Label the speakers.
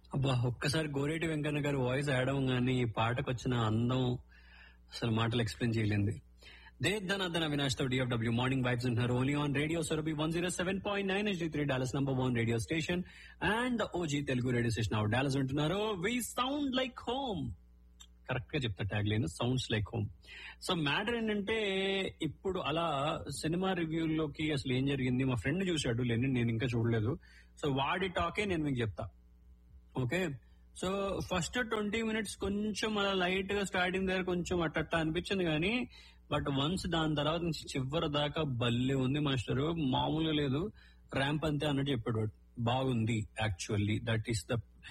Speaker 1: అబ్బా ఒక్కసారి గోరేటి వెంకన్న గారి వాయిస్ ఆడడం గానీ ఈ పాటకు వచ్చిన అందం అసలు మాటలు ఎక్స్ప్లెయిన్ చేయలేంది దేద్దనద్దన అవినాష్ తో డిఎఫ్డబ్ల్యూ మార్నింగ్ వైబ్స్ ఉంటున్నారు only on radio Surabhi one zero seven point nine H three Dallas number one radio station and OG Telugu radio station our Dallas ఉంటున్నారు we sound like home correct గా చెప్తా tagline sounds like home so matter ఏంటంటే ఇప్పుడు అలా cinema రివ్యూలోకి అసలు ఏం జరిగింది మా ఫ్రెండ్ చూశాడు లేని నేను ఇంకా చూడలేదు సో వాడి టాకే నేను మీకు చెప్తా okay so first twenty minutes కొంచెం అలా లైట్ గా స్టార్టింగ్ దగ్గర కొంచెం అట్టట్ట అనిపించింది కానీ బట్ వన్స్ దాని తర్వాత నుంచి చివరి దాకా బల్లే ఉంది మాస్టర్ మామూలుగా లేదు ర్యాంప్ అంతే అన్నట్టు చెప్పాడు వాడు. బాగుంది యాక్చువల్లీ దట్ ఈస్ ద